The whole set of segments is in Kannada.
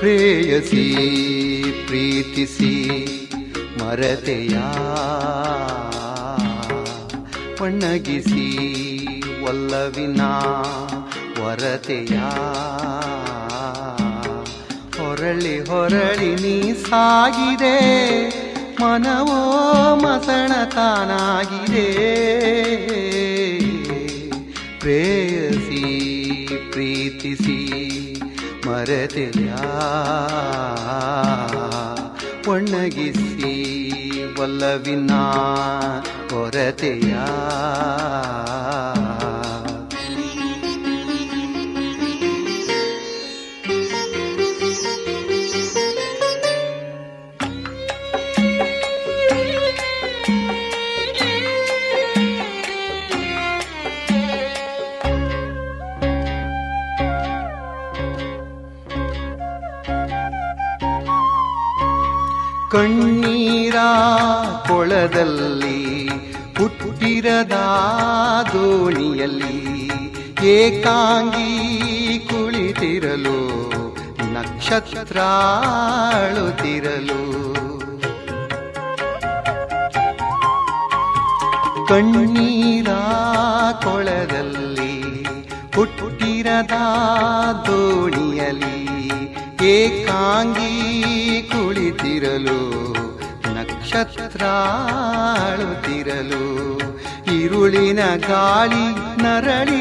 ಪ್ರೇಯಸಿ ಪ್ರೀತಿಸಿ ಮರತೆಯ ಒಣ್ಣಗಿಸಿ ಒಲ್ಲವಿನ ಹೊರತೆಯ ಹೊರಳಿ ಹೊರಳಿ ನೀ ಸಾಗಿದೆ ಮನವೋ ಮಸಣ ತಾನಾಗಿದೆ ಪ್ರೇಯಸಿ ಪ್ರೀತಿಸಿ ಮರತೆಯ ಒಣ್ಣಗಿಸಿ ಒಲ್ಲವಿನ ಹೊರತೆಯ ಕಣ್ಣೀರ ಕೊಳದಲ್ಲಿ ಹುಟ್ಟಿರದ ದೋಣಿಯಲ್ಲಿ ಏಕಾಂಗಿ ಕುಳಿತಿರಲು ನಕ್ಷತ್ರ ಅಳುತ್ತಿರಲು ಕಣ್ಣೀರ ಕೊಳದಲ್ಲಿ ಹುಟ್ಟಿರದ ದೋಣಿಯಲ್ಲಿ ಏಕಾಂಗಿ ಕುಳಿತಿರಲು ನಕ್ಷತ್ರ ಅಳುತ್ತಿರಲು ಇರುಳಿನ ಗಾಳಿ ನರಳಿ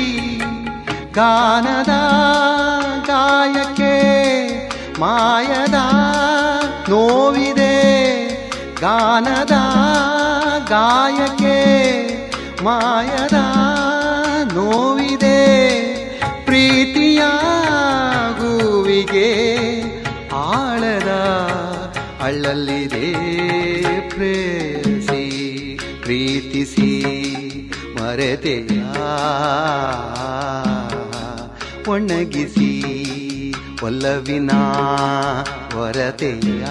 ಗಾನದ ಗಾಯಕ್ಕೆ ಮಾಯದ ನೋವಿದೆ ಗಾನದ ಗಾಯಕ್ಕೆ ಮಾಯದ ನೋವಿದೆ ಪ್ರೀತಿಯ ಗೂವಿಗೆ ಆಳದ ಅಳ್ಳಲ್ಲಿದೆ ಪ್ರೇಸಿ ಪ್ರೀತಿಸಿ ಮರೆತೆಯ ಒಣಗಿಸಿ ಒಲ್ಲವಿನ ಹೊರತೆಯ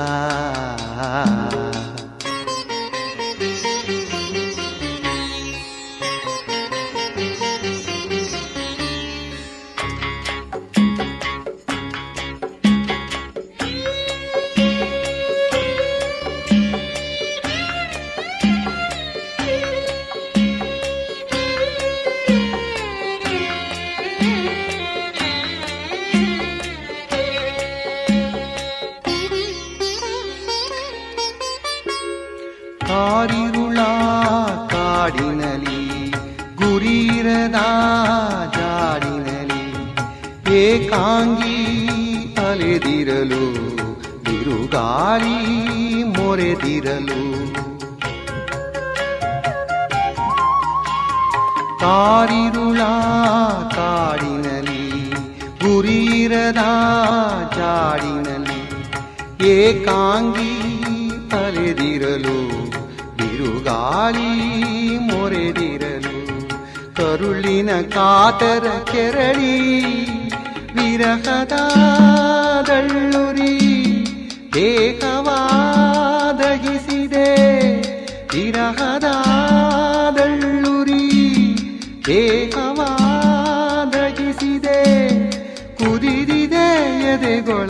ಕಾರಿರುಳ ಕಾಡಿನಲಿ ಗುರಿರದ ಜಾಡಿನಲಿ ಏಕಾಂಗಿ ಅಲೆದಿರಲು ಬಿರುಗಾಳಿ ಮೊರೆದಿರಲು ಕಾರಿರುಳ ಕಾಡಿನಲಿ ಗುರಿರದ ಜಾಡಿನಲಿ ಏಕಾಂಗಿ ಅಲೆದಿರಲು ಬಿರುಗಾಳಿ ಮೊರೆದಿರಲು ಕರುಳಿನ ಕಾತರ ಕೆರಳಿ ವಿರಹದ ದಳ್ಳುರಿ ದೇಹವಾದಗಿಸಿದೆ ವಿರಹದ ದಳ್ಳುರಿ ದೇಹವಾದಗಿಸಿದೆ ಕುದಿದಿದೆ ಎದೆಗೊಳ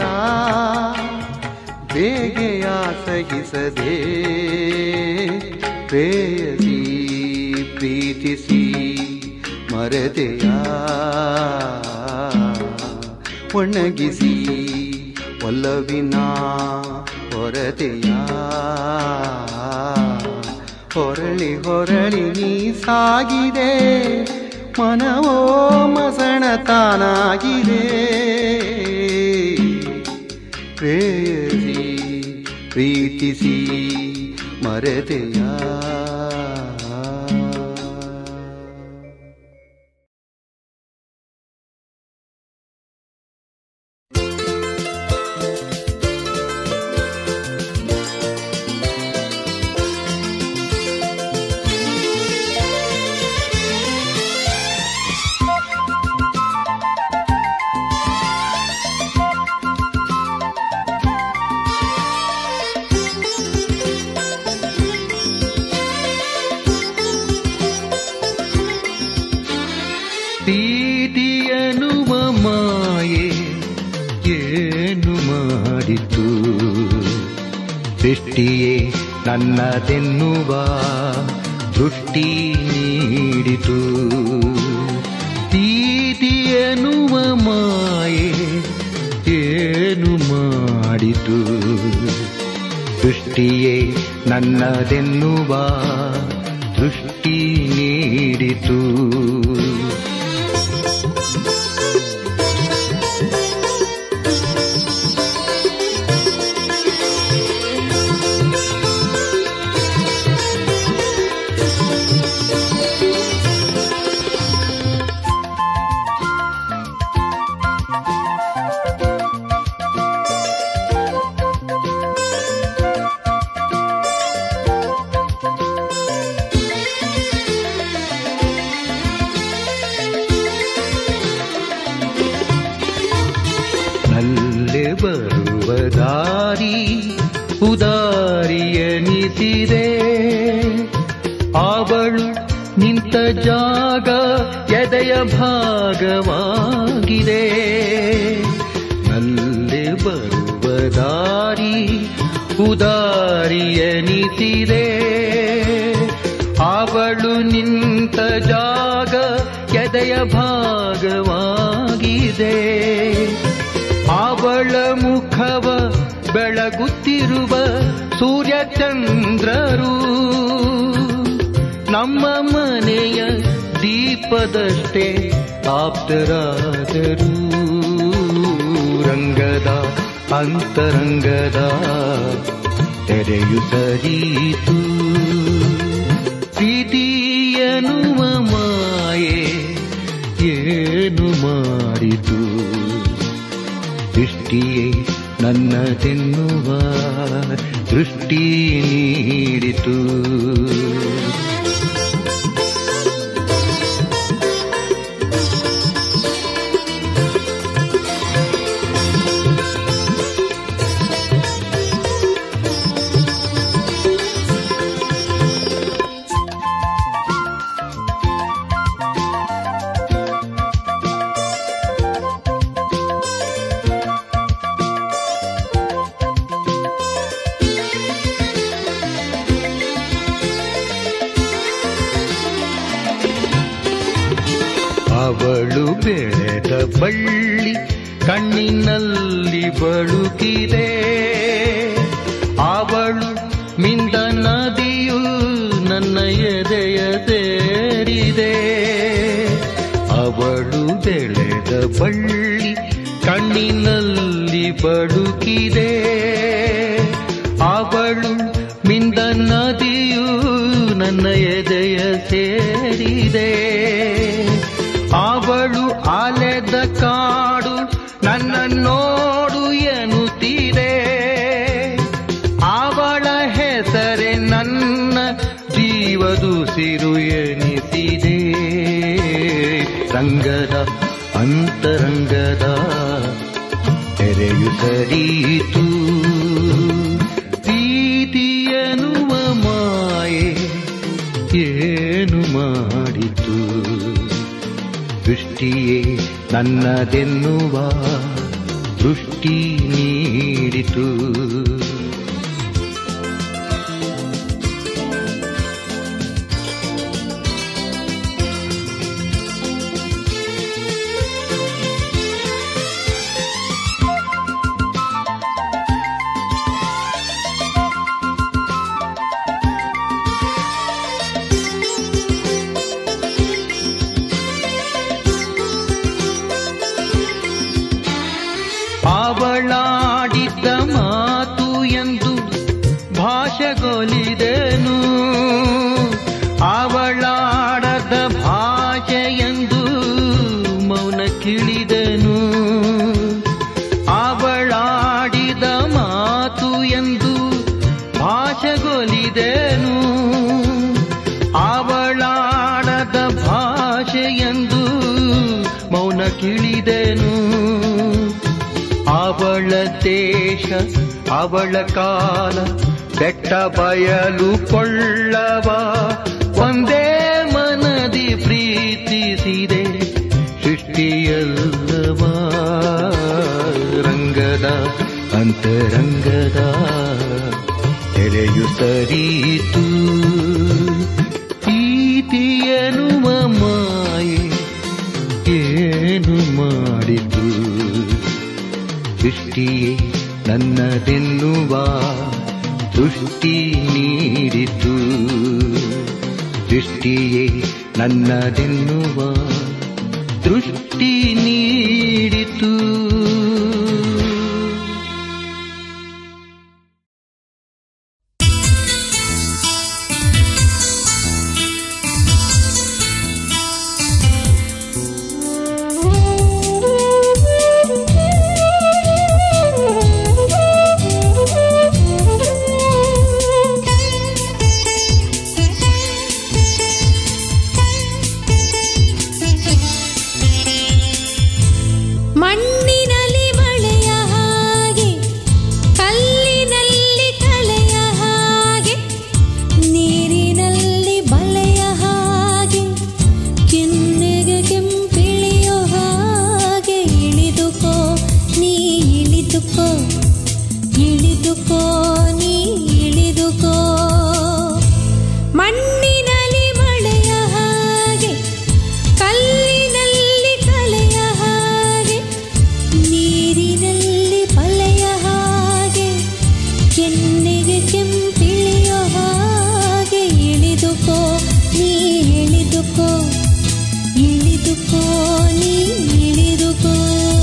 ಬೇಗೆಯ ಸಹಿಸದೆ ಪ್ರೇಯಸಿ ಪ್ರೀತಿಸಿ ಮರತೆಯ ಒಣಗಿಸಿ ಒಲ್ಲವಿನ ಹೊರತೆಯ ಹೊರಳಿ ಹೊರಳಿ ನೀ ಸಾಗಿದೆ ಮನವೋ ಮಸಣ ತಾನಾಗಿದೆ ಪ್ರೇಯಸಿ ಪ್ರೀತಿಸಿ ಮರೆತೆಯ ಿ ಮಾಡಿತು ಸೃಷ್ಟಿಯೇ ನನ್ನದೆನ್ನುವ ದೃಷ್ಟಿ ನೀಡಿತು ಪ್ರೀತಿ ಎನ್ನುವ ಮಾಯೆ ಏನು ಮಾಡಿತು ಸೃಷ್ಟಿಯೇ ನನ್ನದೆನ್ನುವ ದೃಷ್ಟಿ ನೀಡಿತು ನಲ್ಲೆ ಬರುವ ದಾರಿ ಉದಾರಿಯನಿಸಿದೆ ಅವಳು ನಿಂತ ಜಾಗ ಎದೆಯ ಭಾಗವಾಗಿದೆ ನಲ್ಲೆ ಬರುವ ದಾರಿ ಉದಾರಿಯನಿಸಿದೆ ಅವಳು ನಿಂತ ಜಾಗ ಎದೆಯ ಭಾಗವಾಗಿದೆ ಅವಳ ಮುಖವ ಬೆಳಗುತ್ತಿರುವ ಸೂರ್ಯಚಂದ್ರರು ನಮ್ಮ ಮನೆಯ ದೀಪದಷ್ಟೇ ಆಪ್ತರಾದರು ರಂಗದ ಅಂತರಂಗದ ತೆರೆಯು ಸರಿತು ಪ್ರೀತಿಯನುವ ಮಾಯೆ ಏನು ಮಾಡಿತು ದೃಷ್ಟಿಯೇ ನನ್ನದೆನ್ನುವ ದೃಷ್ಟಿ ನೀಡಿತು ಅವಳು ಬೆಳೆದ ಬಳ್ಳಿ ಕಣ್ಣಿನಲ್ಲಿ ಬಳುಕಿದೆ ಅವಳು ಮಿಂದ ನದಿಯು ನನ್ನ ಎದೆಯ ಸೇರಿದೆ ಅವಳು ಬೆಳೆದ ಬಳ್ಳಿ ಕಣ್ಣಿನಲ್ಲಿ ಬಳುಕಿದೆ ಅವಳು ಮಿಂದ ನದಿಯು ನನ್ನ ಎದೆಯ ಸೇರಿದೆ ಅವಳು ಅಲೆದ ಕಾಡು ನನ್ನ ನೋಡು ಎನ್ನುತ್ತೀರೆ ಅವಳ ಹೆಸರೇ ನನ್ನ ಜೀವದುಸಿರು ಎನಿಸಿದೆ ರಂಗದ ಅಂತರಂಗದ ತೆರೆಯು ಸರಿತು ಪ್ರೀತಿಯನುವ ಮಾಯೆ ಏನು ಮಾಡಿತು ದೃಷ್ಟಿಯೇ ನನ್ನದೆನ್ನುವ ದೃಷ್ಟಿ ನೀಡಿತು ಅವಳಾಡಿದ್ದ ಮಾತು ಎಂದು ಭಾಷೆಗೊಲಿದೆನು ಅವಳಾಡದ ಭಾಷೆ ಎಂದು ಮೌನ ಕಿಳಿದೆನು ಅವಳಾಡಿದ ಮಾತು ಎಂದು ಭಾಷೆಗೊಲಿದೆನು ಅವಳಾಡದ ಭಾಷೆ ಎಂದು ಮೌನ ಕಿಳಿದೆನು ಅವಳ ದೇಶ ಅವಳ ಕಾಲ ಬೆಟ್ಟ ಬಯಲು ಕೊಳ್ಳವ ಒಂದೇ ಮನದಿ ಪ್ರೀತಿಸಿದೆ ಸೃಷ್ಟಿಯಲ್ಲವ ರಂಗದ ಅಂತ ಅಂತರಂಗದ ತೆರೆಯು ಸರಿತು ಪ್ರೀತಿಯನುವ ಮಾಯೆ ಏನು ಮಾಡಿತು ಸೃಷ್ಟಿಯೇ ನನ್ನದೆನ್ನುವ ದೃಷ್ಟಿ ನೀಡಿತು ಸೃಷ್ಟಿಯೇ ನನ್ನದೆನ್ನುವ ದೃಷ್ಟಿ ನೀಡಿತು ಮಣ್ಣಿನಲ್ಲಿ ಮಳೆಯ ಹಾಗೆ ಕಲ್ಲಿನಲ್ಲಿ ಕಳೆಯ ಹಾಗೆ ನೀರಿನಲ್ಲಿ ಬಲೆಯ ಹಾಗೆ ಕೆನ್ನೆಗೆ ಕೆಂಪಿಳಿಯೋ ಹಾಗೆ ಇಳಿದುಕೋ ನೀ ಇಳಿದುಕೋ ಇಳಿದುಕೋ ನೀ ಇಳಿದುಕೋ ಮಣ್ಣಿನಲ್ಲಿ ಮಳೆಯ ಹಾಗೆ ಕಲ್ಲಿನಲ್ಲಿ ಕಲೆಯ ಹಾಗೆ ನೀರಿನಲ್ಲಿ ಬಲೆಯ ಹಾಗೆ ಕೆನ್ನೆಗೆ ಕೆಂಪಿಳಿಯೋ ಹಾಗೆ ಇಳಿದುಕೋ ನೀ ಇಳಿದುಕೋ ಇಳಿದುಕೋ ನೀ ಇಳಿದುಕೋ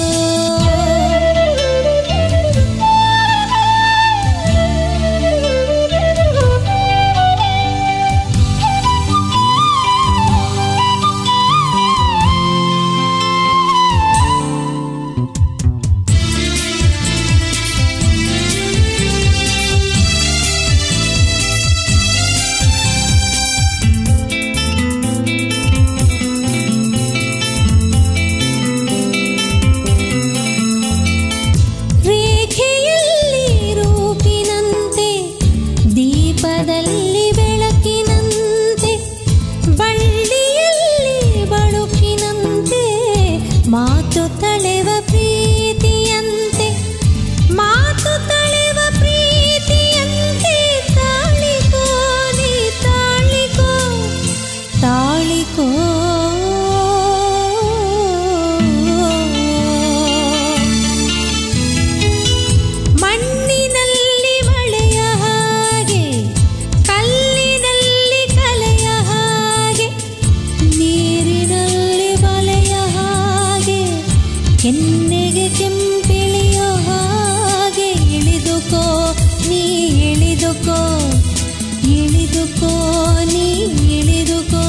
ರೇಖೆಯಲ್ಲಿ ರೂಪಿನಂತೆ ದೀಪದಲ್ಲಿ ಬೆಳಕಿನಂತೆ ಬಳ್ಳಿಯಲ್ಲಿ ಬಳುಕಿನಂತೆ ಮಾತು ತಳೆವ ಪ್ರೀತಿಯಂತೆ ಮಾತು ತಳೆವ ಪ್ರೀತಿಯಂತೆ ತಾಳಿಕೋ ನೀ ತಾಳಿಕೋ ತಾಳಿಕೋ ಮಣ್ಣಿನಲ್ಲಿ ಮಳೆಯ ಹಾಗೆ ಕಲ್ಲಿನಲ್ಲಿ ಕಲೆಯ ಹಾಗೆ ನೀರಿನಲ್ಲಿ ಬಲೆಯ ಹಾಗೆ ಕೆನ್ನೆಗೆ ಕೆಂಪಿಳಿಯೋ ಹಾಗೆ ಇಳಿದುಕೋ ನೀ ಇಳಿದುಕೋ ಇಳಿದುಕೋ ನೀ ಇಳಿದುಕೋ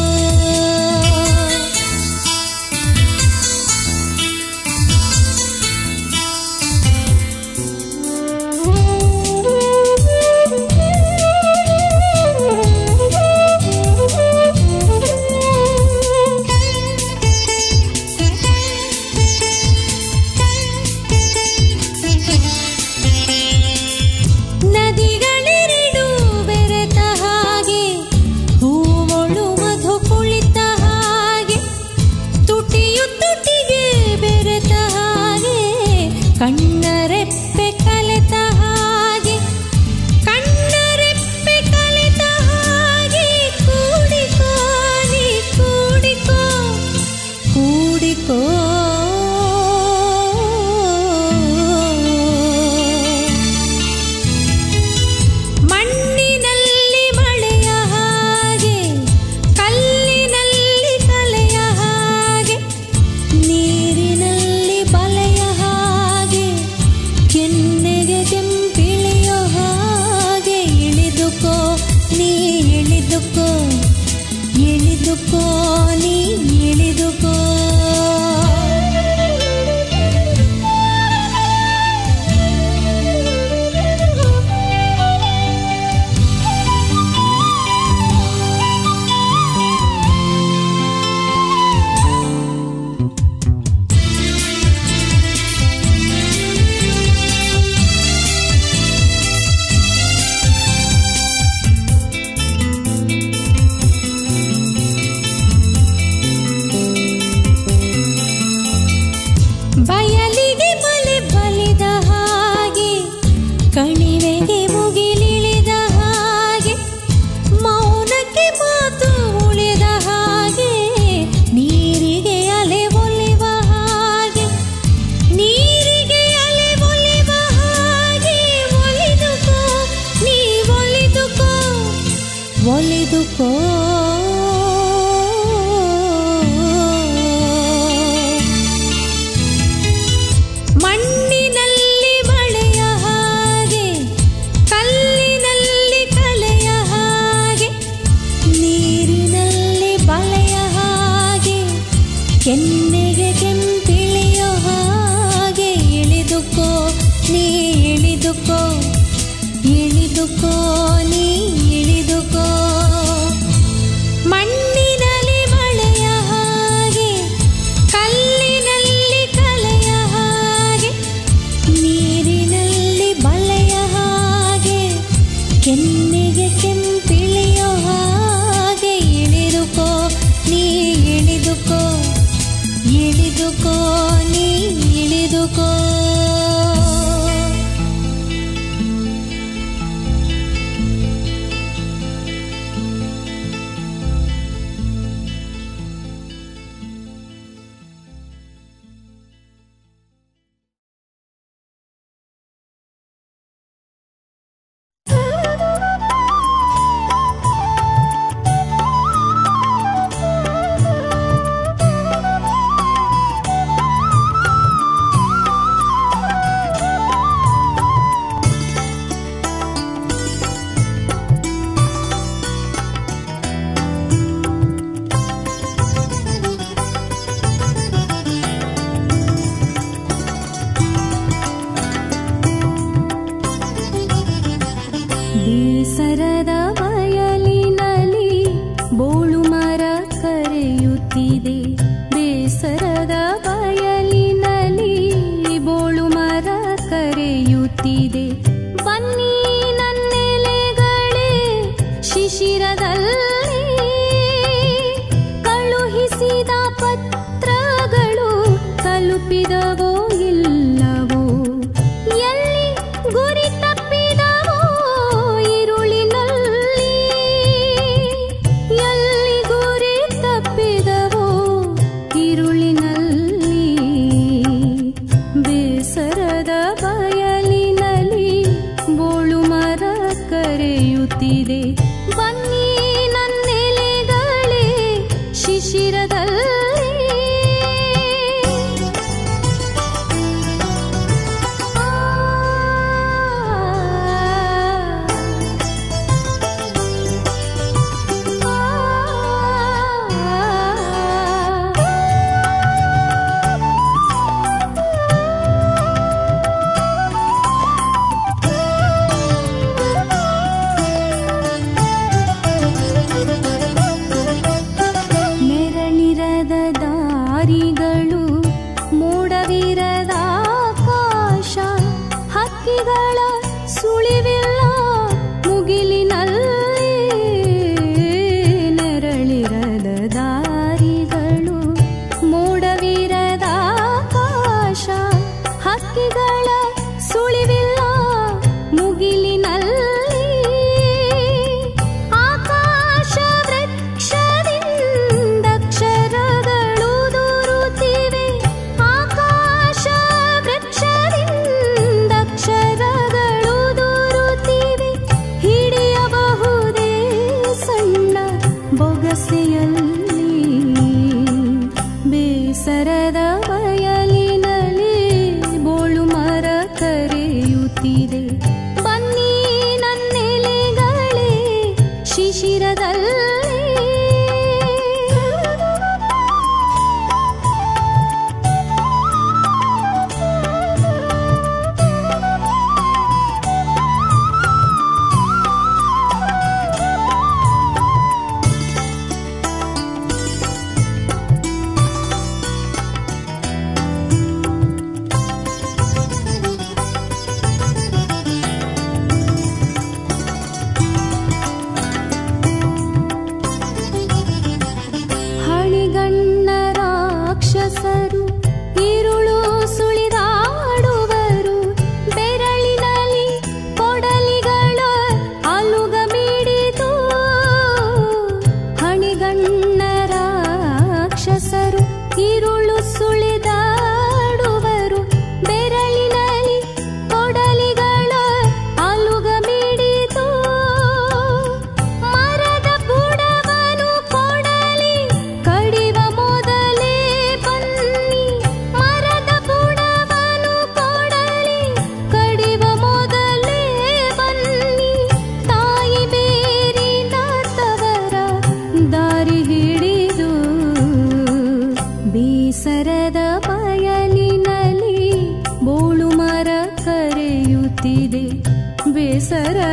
ನದಿಗಳೆರಡು ಬೆರೆತ ಹಾಗೆ ಹೂವಳು ಮಧು ಕುಳಿತ ಹಾಗೆ ತುಟಿಯು ತುಟಿಗೆ ಬೆರೆತ ಹಾಗೆ ಕಣ್ಣರೆಪ್ಪೆ ಕಲೆತ ಹಾಗೆ ಕಣ್ಣರೆಪ್ಪೆ ಕಲೆತ ಹಾಗೆ ಕೂಡಿಕೋ ನೀ ಕೂಡಿಕೋ ಕೂಡಿಕೋ ಮಣ್ಣಿನಲ್ಲಿ ಮಳೆಯ ಹಾಗೆ ಕಲ್ಲಿನಲ್ಲಿ ಕಲೆಯ ಹಾಗೆ ನೀರಿನಲ್ಲಿ ಬಲೆಯ ಹಾಗೆ ಕೆನ್ನೆಗೆ ಕೆಂಪಿಳಿಯೋ ಹಾಗೆ ಇಳಿದುಕೋ ನೀ ಇಳಿದುಕೋ ಇಳಿದುಕೋ ನೀ ಇಳಿದುಕೋ ಎಳೆದುಕೋ ಮಣ್ಣಿನಲ್ಲಿ ಮಳೆಯ ಹಾಗೆ ಕಲ್ಲಿನಲ್ಲಿ ಕಲೆಯ ಹಾಗೆ ನೀರಿನಲ್ಲಿ ಬಲೆಯ ಹಾಗೆ ಕೆನ್ನೆಗೆ ಕೆಂಪಿಳಿಯ ಹಾಗೆ ಇಳಿದುಕೋ ನೀ ಇಳಿದುಕೋ ಇಳಿದುಕೋ ನೀ ಇಳಿದುಕೋ ಮಣ್ಣಿನಲ್ಲಿ ಮಳೆಯ ಹಾಗೆ ಕಲ್ಲಿನಲ್ಲಿ ಕಲೆಯ ಹಾಗೆ ನೀರಿನಲ್ಲಿ ಬಲೆಯ ಹಾಗೆ ಕೆನ್ನೆಗೆ ಕೆಂಪಿಳಿಯ ಹಾಗೆ ಇಳಿದುಕೋ ನೀ ಇಳಿದುಕೋ ಇಳಿದುಕೋ ನೀ ಇಳಿದುಕೋ ಬೇಸರದ ಬಯಲಿನಲ್ಲಿ ಬೋಳು ಮರ ಕರೆಯುತ್ತಿದೆ ಬೇಸರದ ಬಯಲಿನಲ್ಲಿ ಬೋಳು ಮರ ಕರೆಯುತ್ತಿದೆ ಬನ್ನಿ ನನ್ನೆಲೆಗಳೇ ಶಿಶಿರದಲ್ಲಿ ಕಳುಹಿಸಿದ ಪತ್ರಗಳು ತಲುಪಿದವೋ ಇಲ್ಲವೋ ಎಲ್ಲಿ ಗುರಿ ತಪ್ಪಿದವೋ ഇരുളിನಲ್ಲಿ ಎಲ್ಲಿ ಗುರಿ ತಪ್ಪಿದವೋ ഇരുಳಿನಲ್ಲಿ ಬೇಸರದ ಬಯಲಿನಲ್ಲಿ ಬೋಳು ಮರ ಕರೆಯುತ್ತಿದೆ ಬನ್ನಿ ನನ್ನೆಲೆಗಳೇ ಶಿಶಿರದಲ್ಲಿ ಆ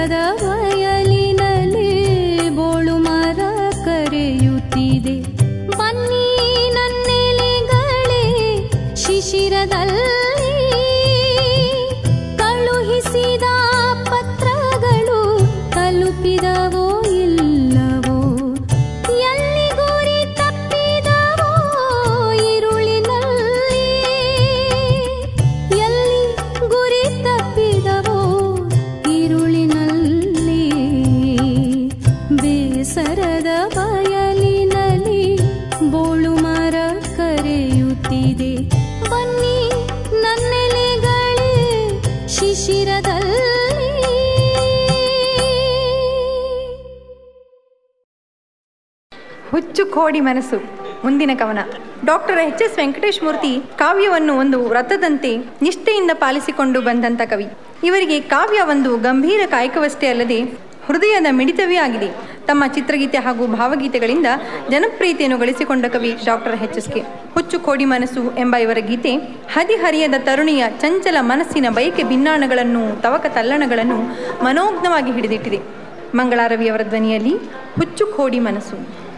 ಬೇಸರದ ಬಯಲಿನಲ್ಲಿ ಬೋಳು ಮರ ಕರೆಯುತ್ತಿದೆ ಬನ್ನಿ ನನ್ನೆಲೆಗಳೇ ಶಿಶಿರದಲ್ಲಿ ಕಳುಹಿಸಿದ ಪತ್ರಗಳು ತಲುಪಿದವೋ ಇಲ್ಲವೋ ಎಲ್ಲಿ ಗುರಿ ತಪ್ಪಿದವೋ ഇരുളിನಲ್ಲಿ ಎಲ್ಲಿ ಗುರಿ ತಪ್ಪಿದವೋ ഇരുളിನಲ್ಲಿ ಬೇಸರದ ಬಯಲಿನಲ್ಲಿ ಬೋಳು ಮರ ಕರೆಯುತ್ತಿದೆ ಬನ್ನಿ ನನ್ನೆಲೆಗಳೇ ಶಿಶಿರದಲ್ಲಿ ಹುಚ್ಚು ಕೋಡಿ ಮನಸ್ಸು ಮುಂದಿನ ಕವನ doctor H S Venkatesh Murthy ಕಾವ್ಯವನ್ನು ಒಂದು ವ್ರತದಂತೆ ನಿಷ್ಠೆಯಿಂದ ಪಾಲಿಸಿಕೊಂಡು ಬಂದಂಥ ಕವಿ ಇವರಿಗೆ ಕಾವ್ಯ ಒಂದು ಗಂಭೀರ ಕಾಯಕವಷ್ಟೇ ಅಲ್ಲದೆ ಹೃದಯದ ಮಿಡಿತವೇ ಆಗಿದೆ ತಮ್ಮ ಚಿತ್ರಗೀತೆ ಹಾಗೂ ಭಾವಗೀತೆಗಳಿಂದ ಜನಪ್ರಿಯತೆಯನ್ನು ಗಳಿಸಿಕೊಂಡ ಕವಿ ಡಾಕ್ಟರ್ ಎಚ್ ಎಸ್ ಕೆ ಹುಚ್ಚು ಕೋಡಿ ಮನಸ್ಸು ಎಂಬ ಇವರ ಗೀತೆ ಹದಿಹರಿಯದ ತರುಣಿಯ ಚಂಚಲ ಮನಸ್ಸಿನ ಬಯಕೆ ಭಿನ್ನಾಣಗಳನ್ನು ತವಕ ತಲ್ಲಣಗಳನ್ನು ಮನೋಜ್ಞವಾಗಿ ಹಿಡಿದಿಟ್ಟಿದೆ ಮಂಗಳಾರವಿಯವರ ಧ್ವನಿಯಲ್ಲಿ ಹುಚ್ಚು ಕೋಡಿ ಮನಸ್ಸು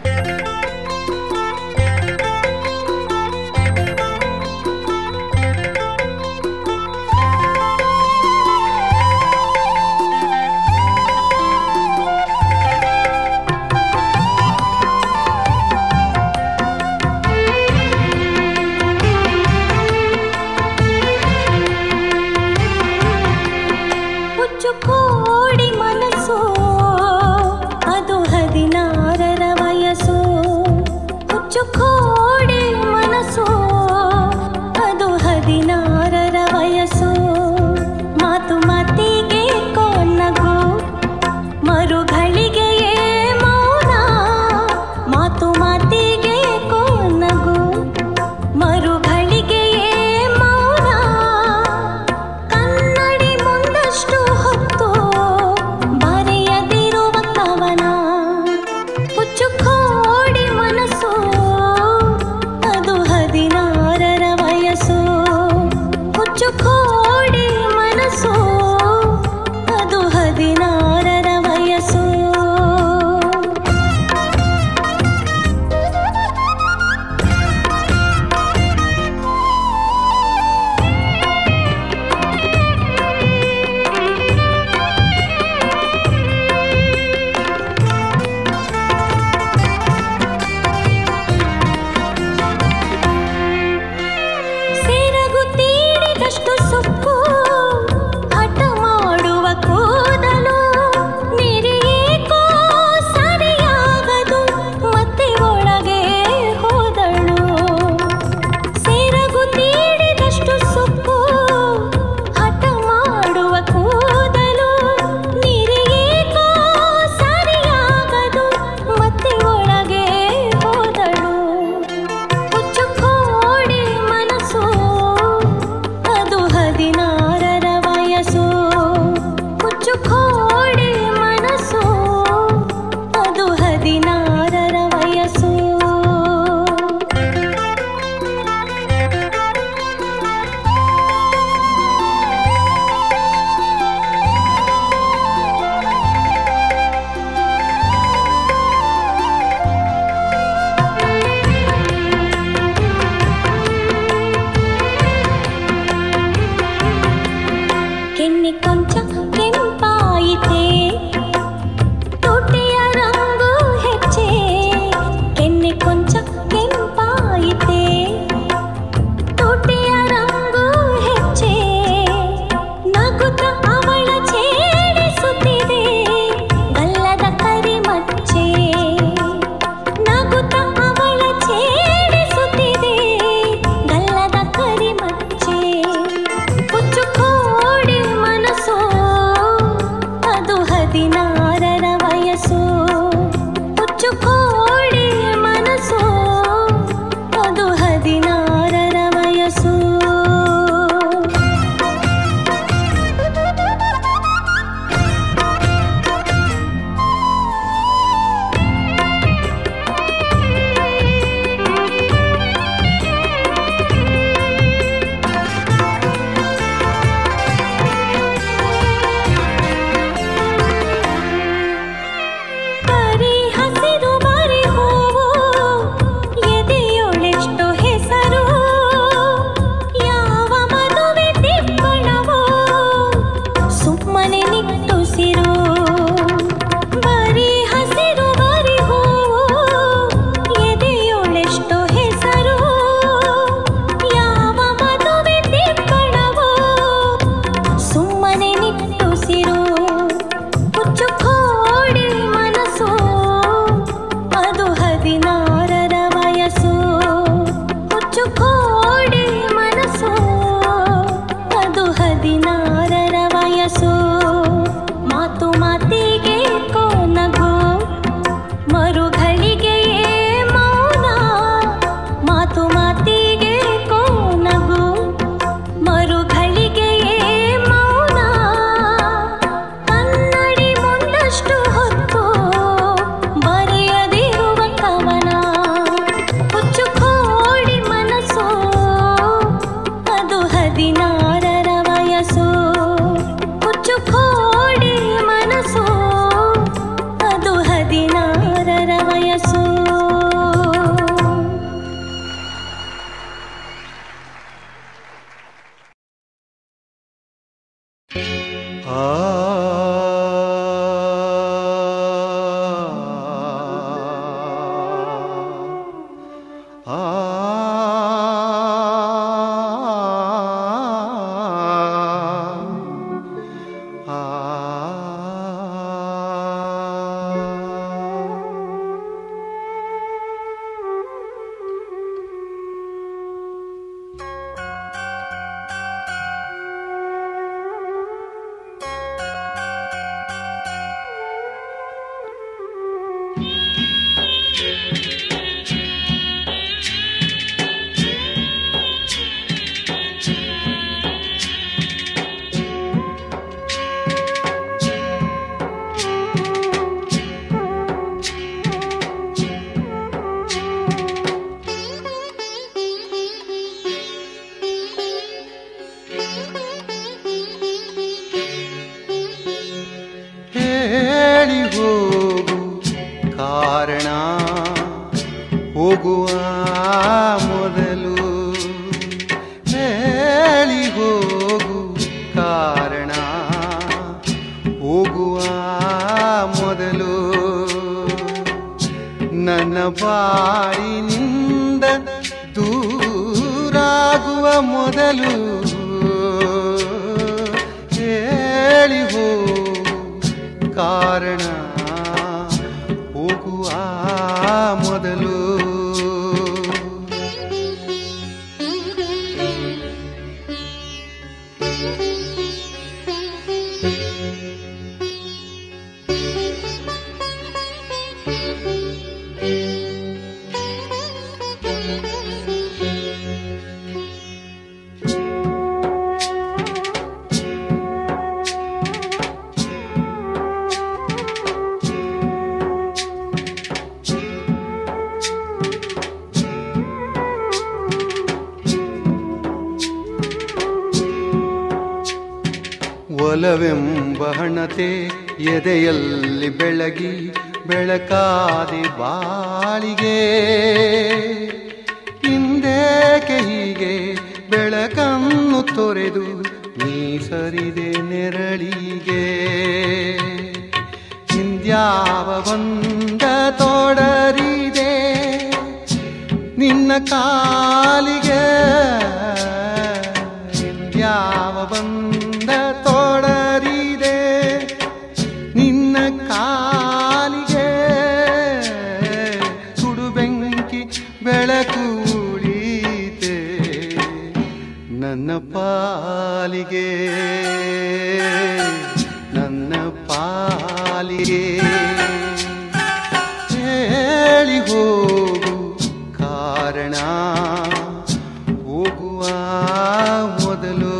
ಹುಚ್ಚು ಕೋಡಿ ಮನಸ್ಸು ಅದು ಹದಿನಾರರ ವಯಸ್ಸು ಹುಚ್ಚು ಕೋಡಿ ಮನಸ್ಸು ಅದು ಹದಿನಾರರ ವಯಸ್ಸು ಮಾತು ಮಾತಿಗೆ ಕೊನ್ನಗು ಮರುಗಳಿಗೆಯೇ ಮೌನ ಮಾತು ಮಾತಿಗೆ ಕೊನ್ನಗು ಮರುಗಳಿಗೆಯೇ ಮೌನ ಕನ್ನಡಿ ಮುಂದಷ್ಟು ಹೊತ್ತು ಬರೆಯದಿರುವ ಕವನ ಹುಚ್ಚು ಕೋಡಿ ಮನಸ್ಸು ಮೊದಲು ನನ್ನ ಬಾಳಿನಿಂದ ದೂರಾಗುವ ಮೊದಲು ಹೇಳಿ ಹೋ ಕಾರಣ ಹೋಗುವ ಮೊದಲು ಒಲವೆಂಬ ಹಣತೆ ಎದೆಯಲ್ಲಿ ಬೆಳಗಿ ಬೆಳಕಾದಿ ಬಾಳಿಗೆ ಹಿಂದೇಕೆ ಹೀಗೆ ಬೆಳಕನ್ನು ತೊರೆದು ನೀ ಸರಿದೆ ನೆರಳಿಗೆ ಹಿಂದ್ಯಾವ ಬಂದ ತೋಡರಿದೆ ನಿನ್ನ ಕಾಲಿಗೆ ಯಾವ ಬಂದ ತೋಡರಿದೆ ನಿನ್ನ ಕಾಲಿಗೆ ಸುಡು ಬೆಂಕಿ ಬೆಳಕು ಉಳೀತೆ ನನ್ನ ಪಾಲಿಗೆ ನನ್ನ ಪಾಲಿಗೆ ಹೇಳಿ ಹೋಗು ಕಾರಣ ಹೋಗುವ ಮೊದಲು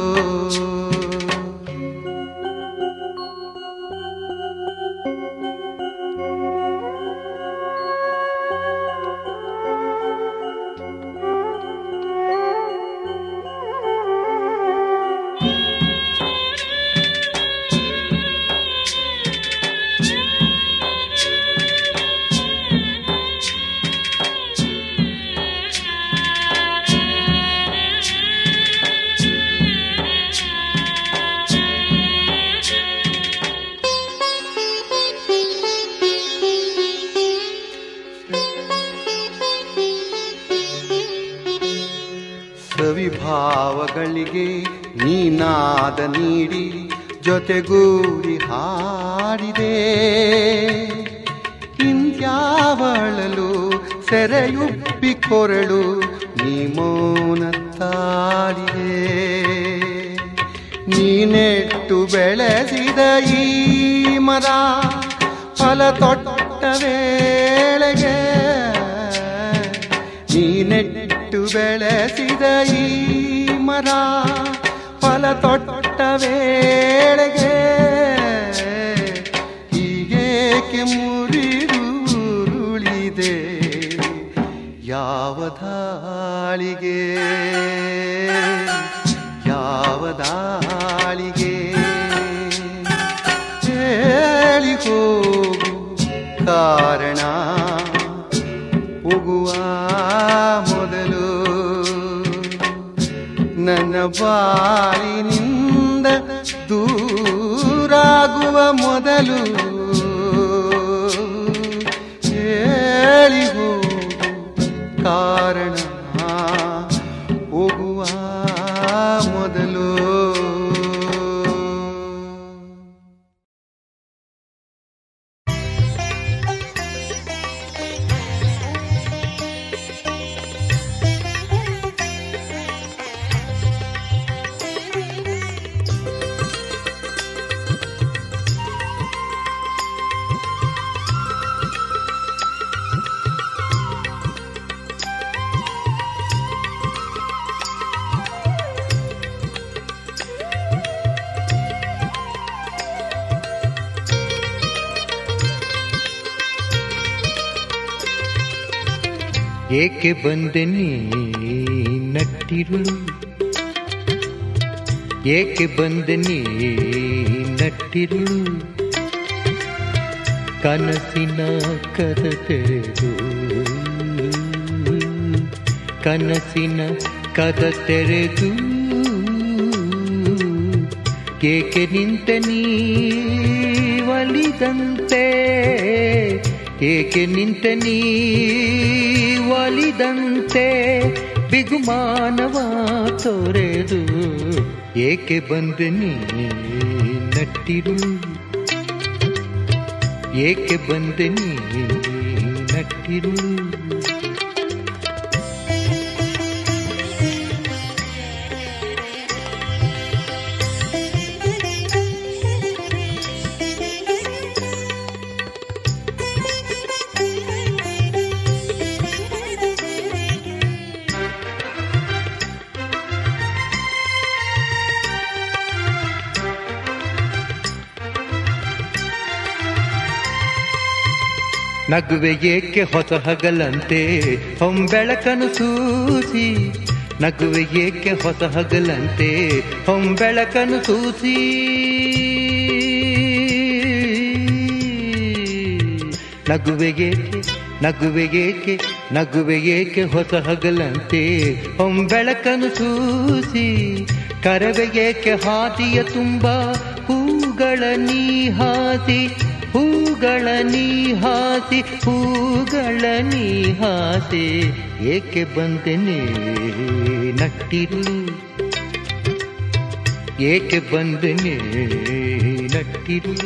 ಸವಿಭಾವಗಳಿಗೆ ನೀನಾದ ನೀಡಿ ಜೊತೆಗೂಡಿ ಹಾಡಿದೆ ಇಂದ್ಯಾವಳಲು ಸೆರೆಯುಬ್ಬಿ ಕೊರಳು ನೀ ಮೌನ ತಾಳಿದೆ ನೀನೆಟ್ಟು ಬೆಳೆಸಿದ ಈ ಮರ ಫಲ ತೊಟ್ಟ ವೇಳೆಗೆ ನೀನೆಟ್ಟು ಬೆಳೆಸಿದ ಈ ಮರ ಫಲ ತೊಟ್ಟ ವೇಳೆಗೆ ಹೀಗೇಕೆ ಮುರಿದುರುಳಿದೆ ಯಾವ ದಾಳಿಗೆ ಯಾವ ದಾಳಿಗೆ ಹೇಳಿ ಹೋಗು ಕಾರಣ ಹೋಗುವ ಮೊದಲು ನನ್ನ ಬಾಳಿನಿಂದ ದೂರಾಗುವ ಮೊದಲು ಹೇಳಿ ಹೋಗು ಕಾರಣ ಹೋಗುವ ಮೊದಲು ಏಕೆ ಬಂದೆ ನೀ ನಟ್ಟಿರುಳು ಏಕೆ ಬಂದೆ ನೀ ನಟ್ಟಿರುಳು ಕನಸಿನ ಕದ ತೆರೆದು ಕನಸಿನ ಕದ ತೆರೆದು ಏಕೆ ನಿಂತ ನೀ ಒಲಿದಂತೆ ಏಕೆ ನಿಂತ ನೀ ಒಲಿದಂತೆ ಬಿಗುಮಾನವ ತೊರೆದು ಏಕೆ ಬಂದ ನೀ ನಟ್ಟಿರು ಏಕೆ ಬಂದ ನೀ ನಟ್ಟಿರು ನಗುವೆ ಏಕೆ ಹೊಸ ಹಗಲಂತೆ ಹೊಂಬೆಳಕನು ಸೂಸಿ ನಗುವೆ ಏಕೆ ಹೊಸ ಹಗಲಂತೆ ಹೊಂಬೆಳಕನು ಸೂಸಿ ನಗುವೆ ಏಕೆ ನಗುವೆ ಏಕೆ ನಗುವೆ ಏಕೆ ಹೊಸ ಹಗಲಂತೆ ಹೊಂಬೆಳಕನು ಸೂಸಿ ಕರವೆ ಏಕೆ ಹಾದಿಯ ತುಂಬ ಹೂಗಳ ನೀ ಹಾಸಿ ಹೂಗಳ ನೀ ಹಾಸಿ ಹೂಗಳ ನೀ ಹಾಸಿ ಏಕೆ ಬಂದೆನೆ ನಟ್ಟಿರು ಏಕೆ ಬಂದೆನೆ ನಟ್ಟಿರು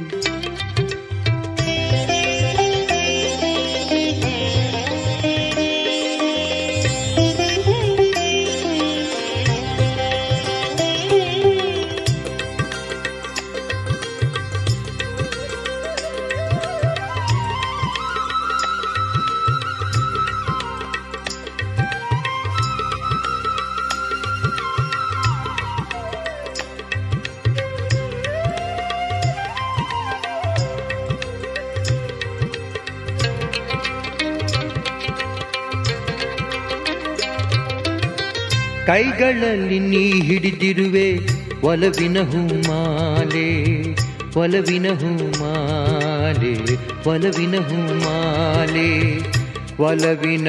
ಕೈಗಳಲ್ಲಿ ನೀ ಹಿಡಿದಿರುವೆ ಒಲವಿನ ಹೂಮಾಲೆ ಒಲವಿನ ಹೂಮಾಲೆ ಒಲವಿನ ಹೂಮಾಲೆ ಒಲವಿನ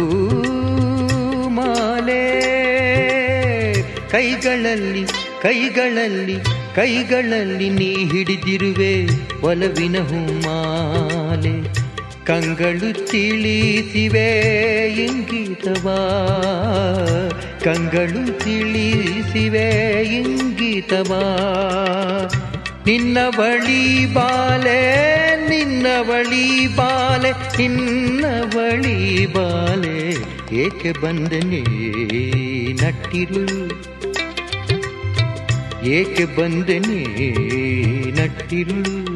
ಹೂಮಾಲೆ ಕೈಗಳಲ್ಲಿ ಕೈಗಳಲ್ಲಿ ಕೈಗಳಲ್ಲಿ ನೀ ಹಿಡಿದಿರುವೆ ಒಲವಿನ ಹೂಮಾಲೆ ಕಂಗಳು ತಿಳಿಸಿವೆ ಇಂಗಿತವಾ ಕಂಗಳು ತಿಳಿಸಿವೆ ಇಂಗಿತವಾ ನಿನ್ನ ಬಳಿ ಬಾಲೆ ನಿನ್ನ ಬಳಿ ಬಾಲೆ ನಿನ್ನ ಬಳಿ ಬಾಲೆ ಏಕೆ ಬಂದನೆ ನಟ್ಟಿರು ಏಕೆ ಬಂದನೆ ನಟ್ಟಿರು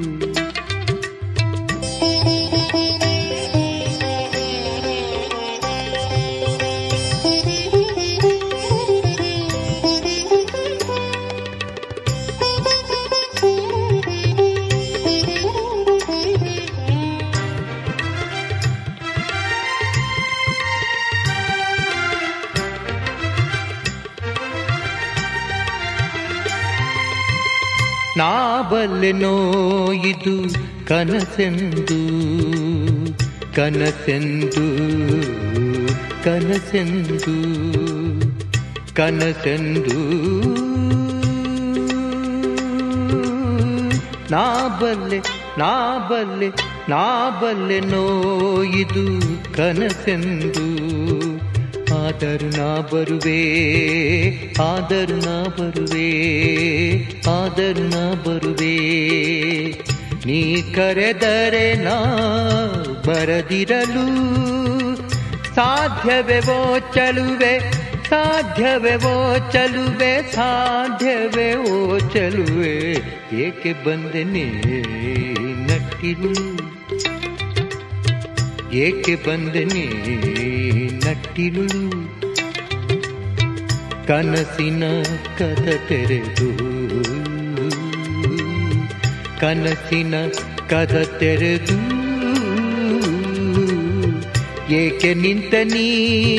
ನಾ ಬಲ್ಲೆನೋ ಇದು ಕನಸೆಂದು ಕನಸೆಂದು ಕನಸೆಂದು ಕನಸೆಂದು ನಾ ಬಲ್ಲೆ ನಾ ಬಲ್ಲೆ ನಾ ಬಲ್ಲೆನೋ ಇದು ಕನಸೆಂದು ಆದರೂ ನಾ ಬರುವೆ ಆದರೂ ನಾ ಬರುವೆ ಆದರೂ ನಾ ಬರುವೆ ನೀ ಕರೆದರೆ ನಾ ಬರದಿರಲು ಸಾಧ್ಯವೇ ಚಲುವೆ ಸಾಧ್ಯವೇ ಚಲುವೆ ಸಾಧ್ಯವೇ ಓ ಚಲುವೆ ಏಕೆ ಬಂದನೆ ನಟ್ಟಿರು ಏಕೆ ಬಂದನೆ ನಟ್ಟಿರು ಕನಸಿನ ಕದ ತೆರೆದು ಕನಸಿನ ಕದ ತೆರೆದು ಏಕೆ ನಿಂತ ನೀ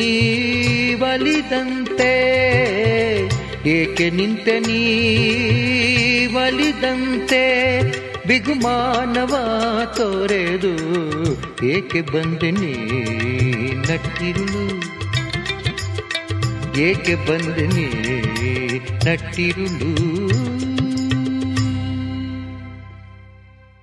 ಒಲಿದಂತೆ ಏಕೆ ನಿಂತ ನೀ ಒಲಿದಂತೆ ಬಿಗುಮಾನವ ತೋರೆದು ಏಕೆ ಬಂದನೆ ನಟ್ಟಿರುಳು ಏಕೆ ಬಂದನೆ ನಟ್ಟಿರುಳು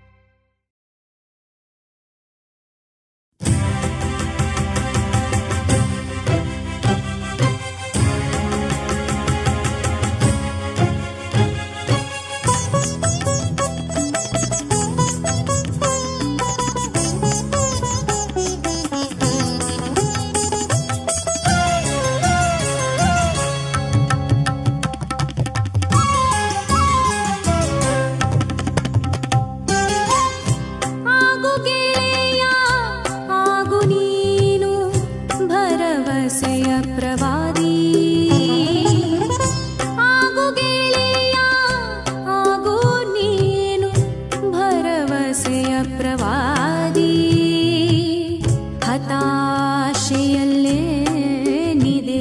ಪ್ರವಾದಿ ಹತಾಶೆಯಲ್ಲೇ ನಿದೆ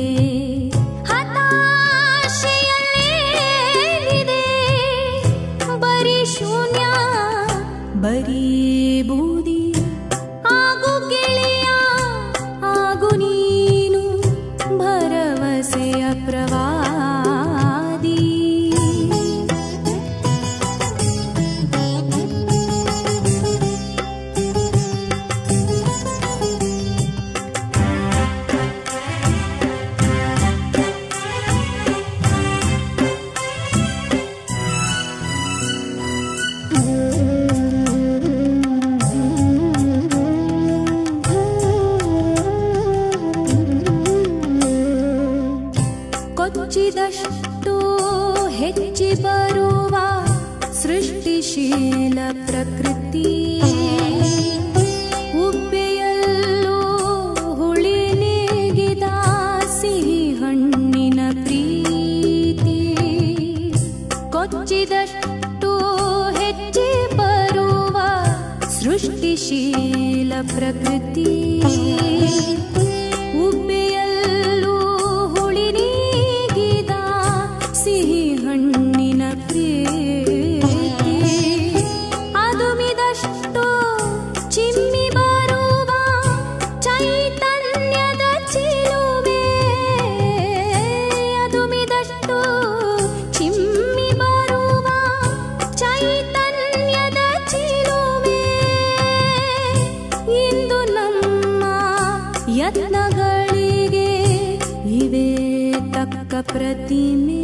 ಹತಾಶೆಯಲ್ಲೇ ನಿದೆ ಬರೀ ಶೂನ್ಯ ಬರೀ ಬೂದಿ ಆಗು ಗೆಳೆಯ ಆಗು ನೀನು ಭರವಸೆಯ ಪ್ರವಾದಿ ಕೊಚ್ಚಿದಷ್ಟು ಹೆಚ್ಚಿ ಬರುವ ಸೃಷ್ಟಿಶೀಲ ಪ್ರಕೃತಿ ಉಬ್ಬೆಯಲ್ಲೂ ಹುಳಿ ನೀಗಿದ ಸಿಹಿ ಹಣ್ಣಿನ ಪ್ರೀತಿ ಕೊಚ್ಚಿದಷ್ಟು ಹೆಚ್ಚಿ ಬರುವ ಸೃಷ್ಟಿಶೀಲ ಪ್ರಕೃತಿ ಉಬ್ಬೆಯಲ್ಲೂ ಹುಳಿ ನೀಗಿದ ಸಿಹಿ ಹಣ್ಣಿನ ಪ್ರೀತಿ ಅದುಮಿದಷ್ಟು ಚಿಮ್ಮಿ ಬರುವ ಚೈತನ್ಯದ ಚಿಲುವೆ ಅದುಮಿದಷ್ಟು ಚಿಮ್ಮಿ ಬರುವ ಚೈತನ್ಯದ ಚಿಲುವೆ ಇಂದು ನಮ್ಮ ಯತ್ನಗಳಿಗೆ ಇವೆ ತಕ್ಕ ಪ್ರತಿಮೆ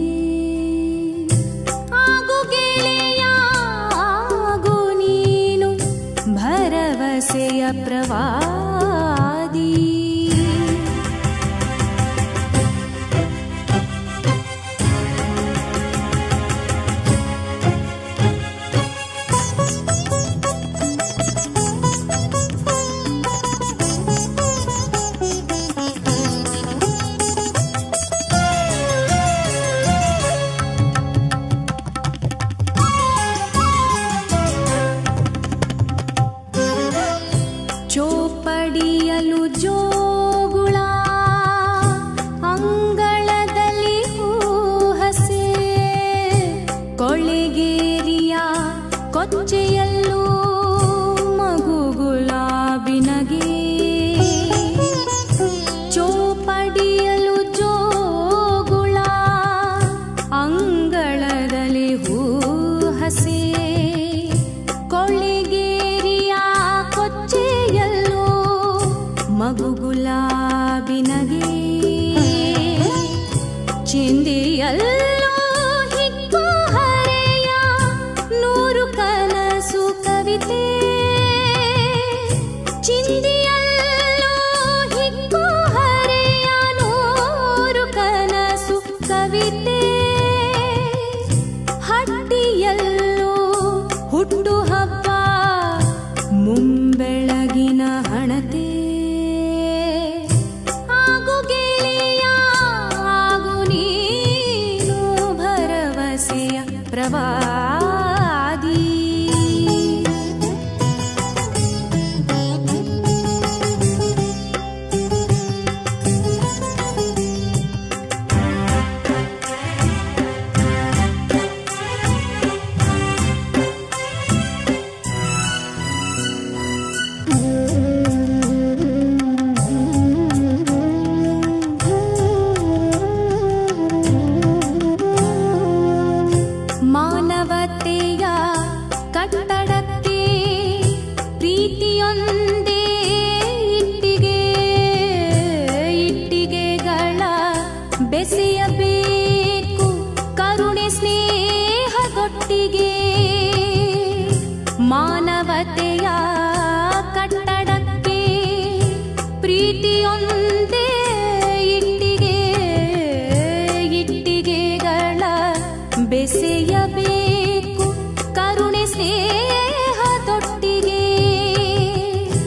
ಆಗು ಗೆಳೆಯ ಆಗು ನೀನು ಭರವಸೆಯ ಪ್ರವಾದಿ ಚೋಪಡಿಯಲು ಜೋಗುಳ ಅಂಗಳದಲ್ಲಿ ಹೂಹಸೆ ಕೊಳೆಗೇರಿಯ ಕೊಚ್ಚೆಯಲ್ಲೂ ಮಗು ಗುಲಾಬಿನಗೆ ಚೋಪಡಿಯಲು ಜೋಗುಳ ಅಂಗಳದಲ್ಲಿ ಹೂಹಸೆ ಕೊಳೆಗೇರಿಯ ಕೊಚ್ಚೆಯಲ್ಲೂ ಮಗು ಗುಲಾಬಿನಗೆ ಚಿಂದಿಯಲ್ಲೂ ಹಿಕ್ಕು ಹರೆಯ ನೂರು ಕನಸು ಕವಿತೆ ಚಿಂದಿಯಲ್ಲೂ ಹಿಕ್ಕು ಹರೆಯ ನೂರು ಕನಸು ಕವಿತೆ ಹಟ್ಟಿಯಲ್ಲೂ ಹುಟ್ಟು ಹಬ್ಬ ಮುಂಬೆಳಗಿನ ಹಣತೆ ಆಗು ಗೆಳೆಯ ಆಗು ನೀನು ಭರವಸೆಯ ಪ್ರವಾದಿ ಮಾನವತೆಯ ಕಟ್ಟಡಕ್ಕೆ ಪ್ರೀತಿಯೊಂದೇ ಇಟ್ಟಿಗೆ ಇಟ್ಟಿಗೆಗಳ ಬೆಸೆಯಬೇಕು ಕರುಣೆ ಸ್ನೇಹದೊಟ್ಟಿಗೆ ಮಾನವತೆಯ ಕಟ್ಟಡಕ್ಕೆ ಪ್ರೀತಿಯೊಂದೇ ಇಟ್ಟಿಗೆ ಇಟ್ಟಿಗೆಗಳ ಬೆಸೆಯಬೇಕು ಕರುಣೆ ಸ್ನೇಹದೊಟ್ಟಿಗೆ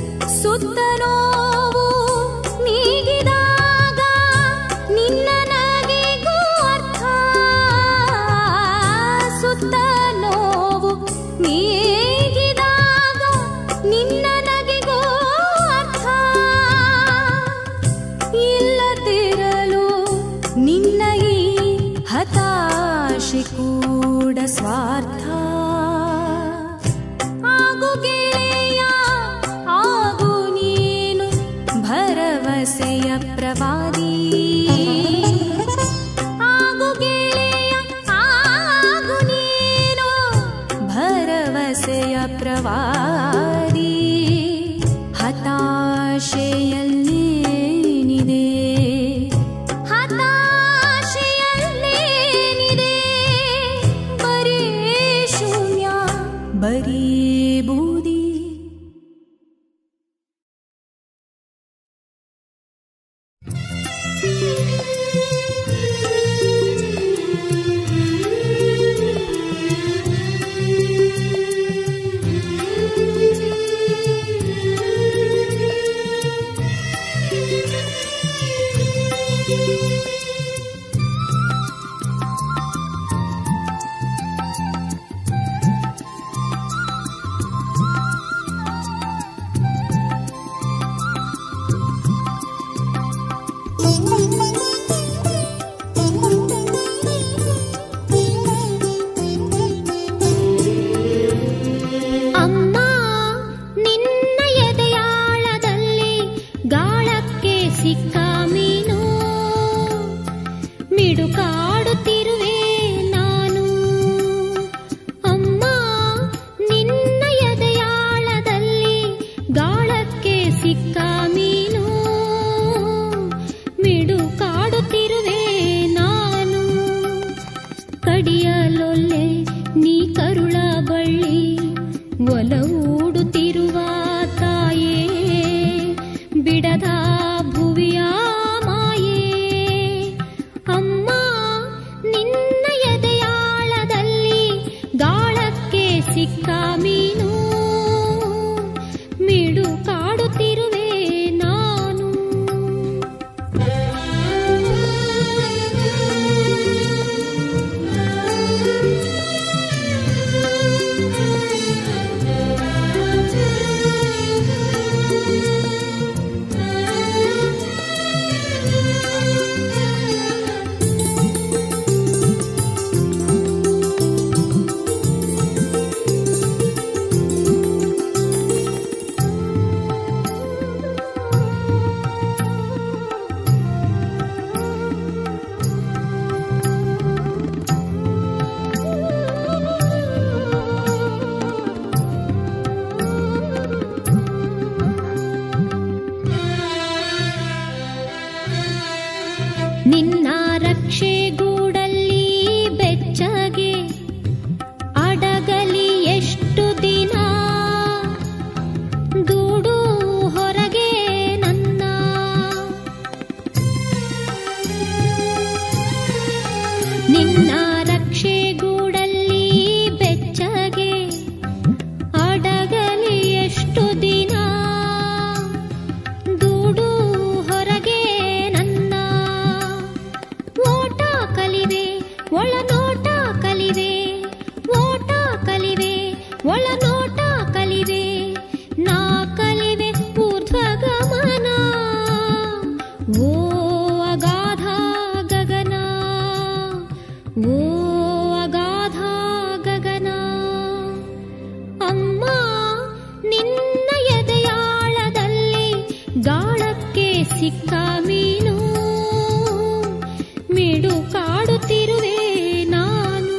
ಸಿಕ್ಕ ಮೀನು ಮಿಡು ಕಾಡುತ್ತಿರುವೆ ನಾನು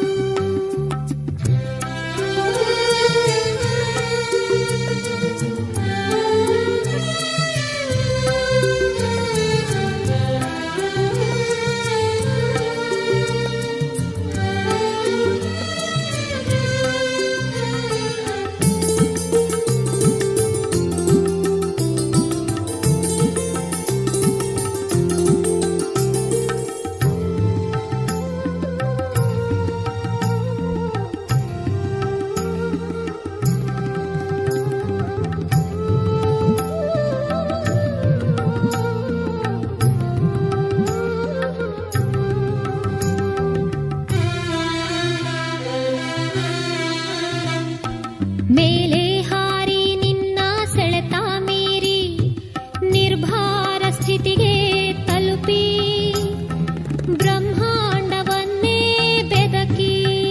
ಮೇಲೆ ಹಾರಿ ನಿನ್ನ ಸೆಳೆತ ಮೀರಿ ನಿರ್ಭಾರ ಸ್ಥಿತಿಗೆ ತಲುಪಿ ಬ್ರಹ್ಮಾಂಡವನ್ನೇ ಬೆದಕಿ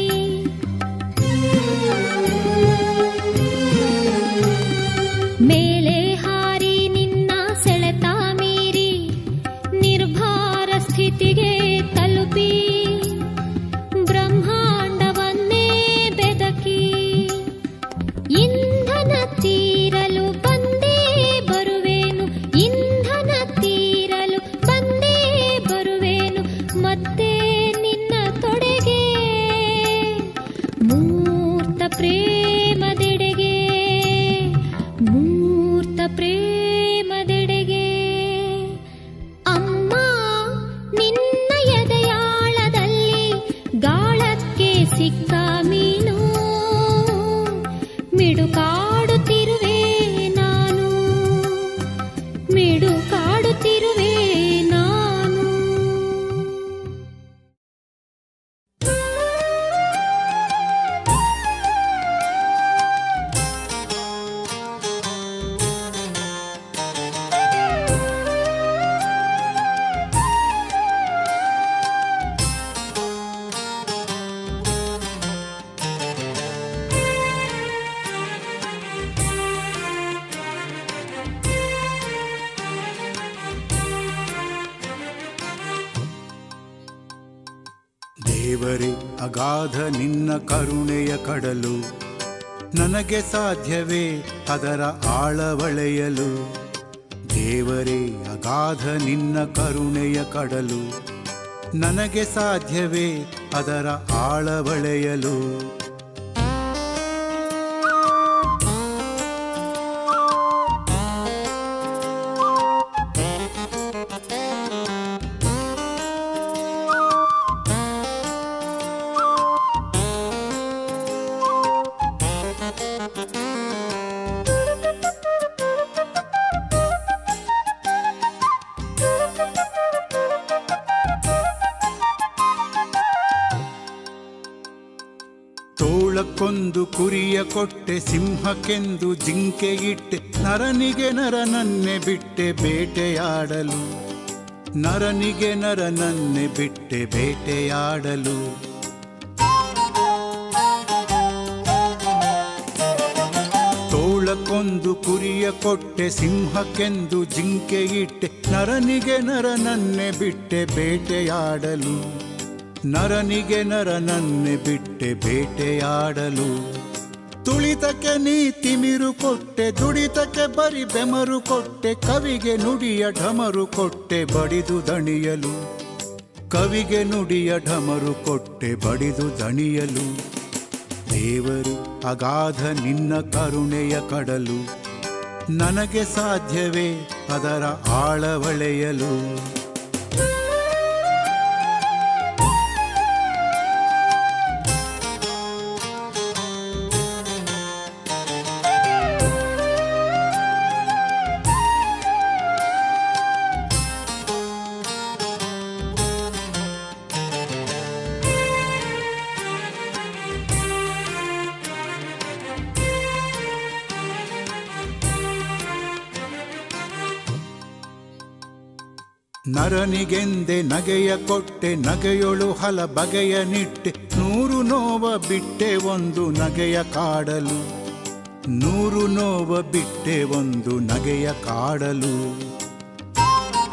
ಮೇಲೆ ಹಾರಿ ನಿನ್ನ ಸೆಳೆತ ಮೀರಿ ನಿರ್ಭಾರ ಸ್ಥಿತಿಗೆ ತಲುಪಿ ಬ್ರಹ್ಮಾಂಡವನ್ನೇ ಬೆದಕಿ ಇಂಧನ ತೀರಲು ಬಂದೇ ಬರುವೇನು ಇಂಧನ ತೀರಲು ಬಂದೇ ಬರುವೇನು ಮತ್ತೆ ನಿನ್ನ ತೊಡೆಗೆ ಮೂರ್ತ ಪ್ರೇಮದೆಡೆಗೆ ಮೂರ್ತ ಪ್ರೇಮದೆಡೆಗೆ ಅಮ್ಮ ನಿನ್ನ ಎದೆಯಾಳದಲ್ಲಿ ಗಾಳಕ್ಕೆ ಸಿಕ್ಕ ಮೀನು ಮಿಡುಕಾಡುತ್ತಿರುವೆ ನಾನು ಮಿಡುಕಾಡುತ್ತಿರುವೆ ನಾನು ದೇವರೇ ಅಗಾಧ ನಿನ್ನ ಕರುಣೆಯ ಕಡಲು ನನಗೆ ಸಾಧ್ಯವೇ ಅದರ ಆಳವಳೆಯಲು ದೇವರೇ ಅಗಾಧ ನಿನ್ನ ಕರುಣೆಯ ಕಡಲು ನನಗೆ ಸಾಧ್ಯವೇ ಅದರ ಆಳವಳೆಯಲು ತೋಳಕ್ಕೊಂದು ಕುರಿಯ ಕೊಟ್ಟೆ ಸಿಂಹಕ್ಕೆಂದು ಜಿಂಕೆ ಇಟ್ಟೆ ನರನಿಗೆ ನರನನ್ನೆ ಬಿಟ್ಟೆ ಬೇಟೆಯಾಡಲು ನರನಿಗೆ ನರನನ್ನೆ ಬಿಟ್ಟೆ ಬೇಟೆಯಾಡಲು ತೋಳಕ್ಕೊಂದು ಕುರಿಯ ಕೊಟ್ಟೆ ಸಿಂಹಕ್ಕೆಂದು ಜಿಂಕೆ ಇಟ್ಟೆ ನರನಿಗೆ ನರನನ್ನೆ ಬಿಟ್ಟೆ ಬೇಟೆಯಾಡಲು ನರನಿಗೆ ನರನನ್ನೆ ಬಿಟ್ಟೆ ಬೇಟೆಯಾಡಲು ತುಳಿತಕ್ಕೆ ನೀ ತಿಮಿರು ಕೊಟ್ಟೆ ದುಡಿತಕ್ಕೆ ಬರಿ ಬೆಮರು ಕೊಟ್ಟೆ ಕವಿಗೆ ನುಡಿಯ ಢಮರು ಕೊಟ್ಟೆ ಬಡಿದು ದಣಿಯಲು ಕವಿಗೆ ನುಡಿಯ ಢಮರು ಕೊಟ್ಟೆ ಬಡಿದು ದಣಿಯಲು ದೇವರು ಅಗಾಧ ನಿನ್ನ ಕರುಣೆಯ ಕಡಲು ನನಗೆ ಸಾಧ್ಯವೇ ಅದರ ಆಳವಳೆಯಲು ನರನಿಗೆಂದೆ ನಗೆಯ ಕೊಟ್ಟೆ ನಗೆಯೊಳು ಹಲ ಬಗೆಯ ನಿಟ್ಟೆ ನೂರು ನೋವ ಬಿಟ್ಟೆ ಒಂದು ನಗೆಯ ಕಾಡಲು ನೂರು ನೋವ ಬಿಟ್ಟೆ ಒಂದು ನಗೆಯ ಕಾಡಲು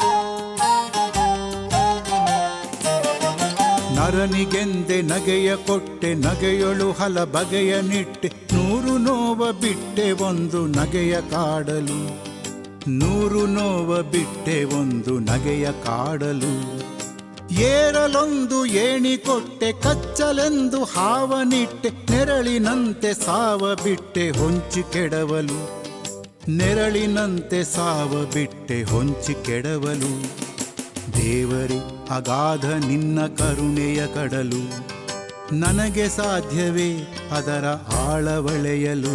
ನರನಿಗೆಂದೆ ನಗೆಯ ಕೊಟ್ಟೆ ನಗೆಯೊಳು ಹಲ ಬಗೆಯ ನಿಟ್ಟೆ ನೂರು ನೋವ ಬಿಟ್ಟೆ ಒಂದು ನಗೆಯ ಕಾಡಲು ನೂರು ನೋವ ಬಿಟ್ಟೆ ಒಂದು ನಗೆಯ ಕಾಡಲು ಏರಲೊಂದು ಏಣಿ ಕೊಟ್ಟೆ ಕಚ್ಚಲೆಂದು ಹಾವನಿಟ್ಟೆ ನೆರಳಿನಂತೆ ಸಾವ ಬಿಟ್ಟೆ ಹೊಂಚಿ ಕೆಡವಲು ನೆರಳಿನಂತೆ ಸಾವ ಬಿಟ್ಟೆ ಹೊಂಚಿ ಕೆಡವಲು ದೇವರೇ ಅಗಾಧ ನಿನ್ನ ಕರುಣೆಯ ಕಡಲು ನನಗೆ ಸಾಧ್ಯವೇ ಅದರ ಆಳವಳೆಯಲು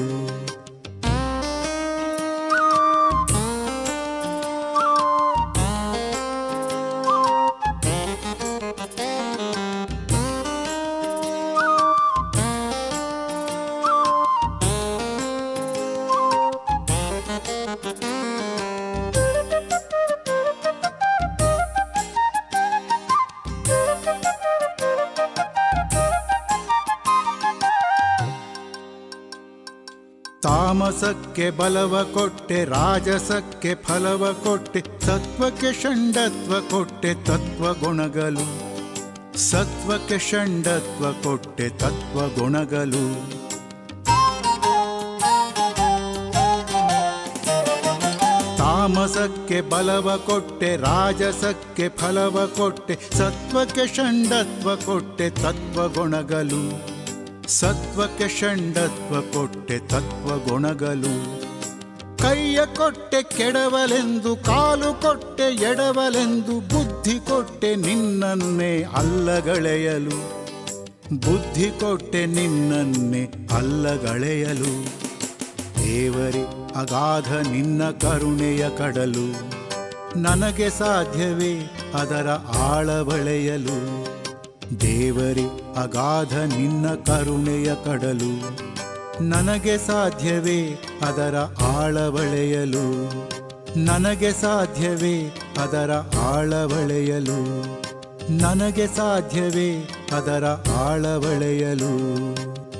ತಾಮಸಕ್ಕೆ ಬಲವ ಕೊಟ್ಟೆ ರಾಜಸಕ್ಕೆ ಫಲವ ಕೊಟ್ಟೆ ಸತ್ವಕ್ಕೆ ಷಂಡತ್ವ ಕೊಟ್ಟೆ ತತ್ವ ಗುಣಗಲು ಸತ್ವಕ್ಕೆ ಷಂಡತ್ವ ಕೊಟ್ಟೆ ತತ್ವ ಗುಣಗಲು ತಾಮಸಕ್ಕೆ ಬಲವ ಕೊಟ್ಟೆ ರಾಜಸಕ್ಕೆ ಫಲವ ಕೊಟ್ಟೆ ಸತ್ವಕ್ಕೆ ಷಂಡತ್ವ ಕೊಟ್ಟೆ ತತ್ವ ಗುಣಗಲು ಸತ್ವಕ್ಕೆ ಷಂಡತ್ವ ಕೊಟ್ಟೆ ತತ್ವ ಗುಣಗಲು ಕೈಯ ಕೊಟ್ಟೆ ಕೆಡವಲೆಂದು ಕಾಲು ಕೊಟ್ಟೆ ಎಡವಲೆಂದು ಬುದ್ಧಿ ಕೊಟ್ಟೆ ನಿನ್ನನ್ನೇ ಅಲ್ಲಗಳೆಯಲು ಬುದ್ಧಿ ಕೊಟ್ಟೆ ನಿನ್ನನ್ನೇ ಅಲ್ಲಗಳೆಯಲು ದೇವರೇ ಅಗಾಧ ನಿನ್ನ ಕರುಣೆಯ ಕಡಲು ನನಗೆ ಸಾಧ್ಯವೇ ಅದರ ಆಳವಳೆಯಲು ದೇವರೇ ಅಗಾಧ ನಿನ್ನ ಕರುಣೆಯ ಕಡಲು ನನಗೆ ಸಾಧ್ಯವೇ ಅದರ ಆಳವಳೆಯಲು ನನಗೆ ಸಾಧ್ಯವೇ ಅದರ ಆಳವಳೆಯಲು ನನಗೆ ಸಾಧ್ಯವೇ ಅದರ ಆಳವಳೆಯಲು